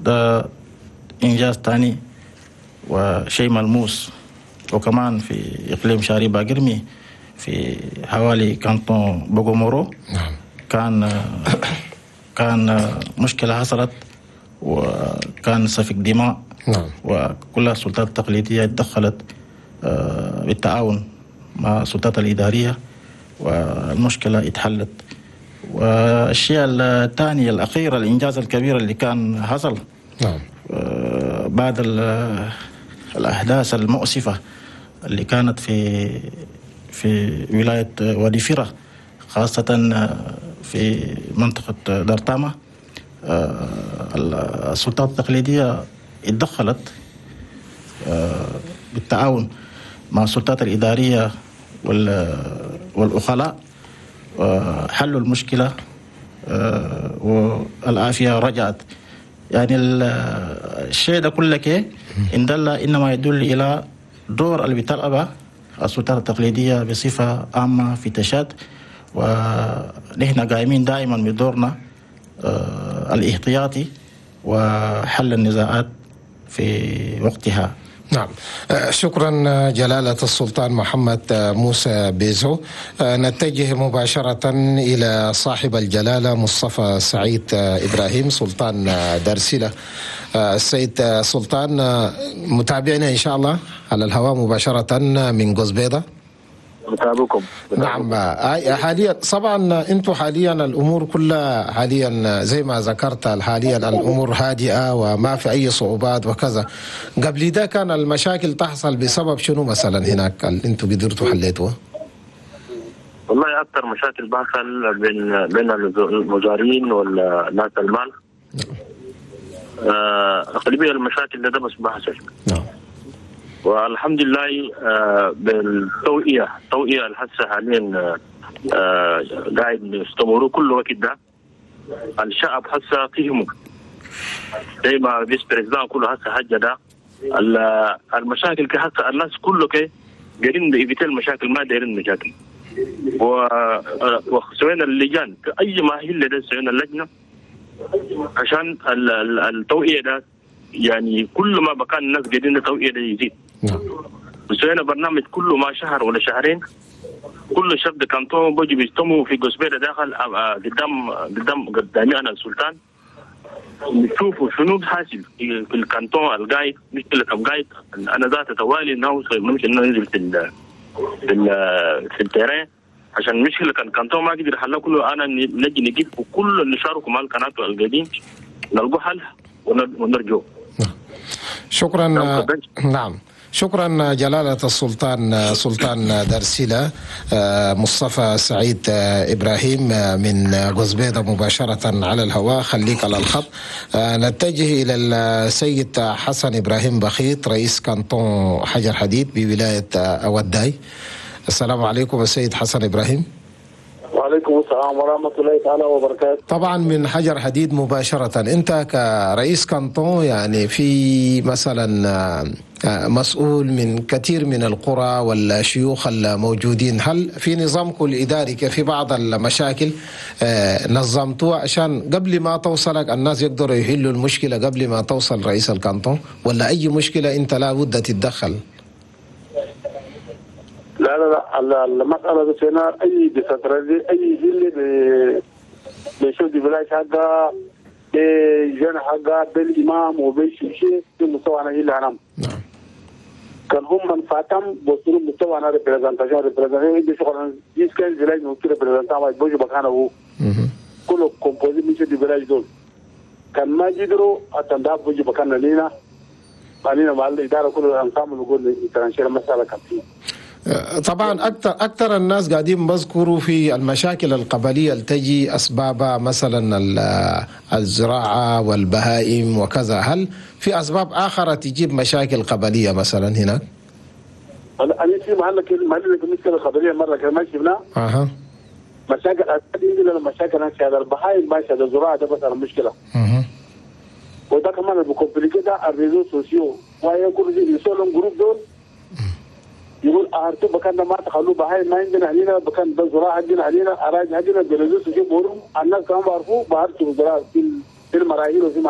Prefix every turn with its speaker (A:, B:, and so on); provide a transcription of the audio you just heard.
A: ده إنجاز تاني وشيء ملموس وكمان في إقليم شاري باقرمي في حوالي كانتون بوغومورو
B: نعم
A: كان كان مشكلة حصلت وكان سفك دماء
B: نعم
A: وكل السلطات التقليدية دخلت آه، بالتعاون مع السلطات الإدارية والمشكلة اتحلت والشيء الثاني الأخير الإنجاز الكبير اللي كان حصل
B: نعم
A: آه، بعد ال- الأحداث المؤسفة اللي كانت في في ولاية وادي فيرة خاصة آه، في منطقة دارتاما آه، السلطات التقليدية اتدخلت آه، بالتعاون مع السلطات الإدارية وال- والأخلاء وحلوا المشكلة آه، والعافية رجعت يعني ال- الشيء ده كله كي إن دل إنما يدل إلى دور اللي بتلعبه السلطات التقليدية بصفة عامة في تشاد ونحن قائمين دائما بدورنا آه، الاحتياطي وحل النزاعات في وقتها
B: نعم آه، شكرا آه، جلالة السلطان محمد آه، موسى بيزو آه، نتجه مباشرة إلى صاحب الجلالة مصطفى سعيد آه، إبراهيم سلطان آه، درسلة آه، السيد آه، سلطان آه، متابعنا إن شاء الله على الهواء مباشرة من قزبيضة
C: متابعكم
B: نعم آه، حاليا طبعا انتم حاليا الامور كلها حاليا زي ما ذكرت حاليا الامور هادئه وما في اي صعوبات وكذا قبل ده كان المشاكل تحصل بسبب شنو مثلا هناك اللي انتم قدرتوا حليتوها
C: والله اكثر مشاكل بحصل بين بين المزارعين والناس المال آه، اغلبيه المشاكل ده, ده بس بحصل
B: نعم
C: والحمد لله آه، بالتوعيه التوعيه اللي هسه حاليا آه، آه، قاعد يستمروا كل وقت ده الشعب هسه فهموا زي ما فيس بريزدان كله هسه حاجه ده ال- المشاكل كي هسه الناس كله كي قاعدين يبيتوا المشاكل ما دايرين مشاكل و آه، وسوينا اللجان اي ما هي اللي ده سوينا اللجنه عشان ال- ال- التوعيه ده يعني كل ما بكان الناس قاعدين التوعيه ده يزيد
B: نعم
C: وسوينا برنامج كله ما شهر ولا شهرين كل شاب كانتون بيجي بيجتمعوا في قصبيره داخل آه، آه، قدام قدام قدامي انا السلطان نشوفوا شنو حاصل في في الكانتون القايد مشكله القايد انا ذات توالي نوصل نمشي ننزل في ال في ال في التيرين عشان المشكله كان كانتون ما قدر يحلها كله انا نجي نجيب وكل اللي شاركوا مع القناه القديم نلقوا حل ونر- ونرجو
B: شكرا
C: نعم، تفضل.
B: نعم شكرا جلالة السلطان سلطان درسلة آه، مصطفى سعيد آه، إبراهيم آه، من قزبيضة مباشرة على الهواء خليك على الخط آه، نتجه إلى السيد حسن إبراهيم بخيت رئيس كانتون حجر حديد بولاية آه، أوداي السلام عليكم السيد حسن إبراهيم
D: وعليكم السلام ورحمة الله تعالى وبركاته
B: طبعا من حجر حديد مباشرة أنت كرئيس كانتون يعني في مثلا آه، آه، مسؤول من كثير من القرى والشيوخ الموجودين هل في نظامكم الإداري كيف في بعض المشاكل آه، نظمتوها عشان قبل ما توصلك الناس يقدروا يحلوا المشكلة قبل ما توصل رئيس الكانتون ولا أي مشكلة أنت لا بد تتدخل
D: لا لا لا ال- المسألة بس هنا أي ديسنتراليزي أي جيل بي- بيشوف دي بلاش حقها بجن حقها بالإمام وبالشيشي في مستوى أنا جيل هنام
B: نعم
D: كان هم من فاتم بوصلوا مستوى أنا ريبريزنتاشن ريبريزنتاشن يجي شغل جيس كان فيلاج نوكي ريبريزنتاشن ما يبوجي بكانا هو
B: مهم.
D: كله كومبوزي ميشو دي فيلاج دول كان ما جدروا أتنداب بوجي بكانا لينا علينا مع الإدارة كله أنصام نقول ترانشير مسألة كان فيه
B: طبعا اكثر اكثر الناس قاعدين بذكروا في المشاكل القبليه اللي تجي اسبابها مثلا ال- الزراعه والبهائم وكذا هل في اسباب اخرى تجيب مشاكل قبليه مثلا هناك؟
D: انا أنا في محل كده محل لك مشكله خبريه مره كده ما شفنا
B: اها
D: مشاكل عندنا المشاكل هناك هذا البهايم ماشي هذا الزراعه ده بس المشكله
B: اها
D: وده كمان اللي بيكومبليكي ده الريزو سوسيو وهي كل شيء يسولهم جروب دول يقول ارتو بكان ده ما تخلوه بهايم ما عندنا علينا بكان ده زراعه عندنا علينا اراضي عندنا بريزو سوسيو بورم الناس كمان بعرفوا بعرفوا الزراعه في في المراحل وفي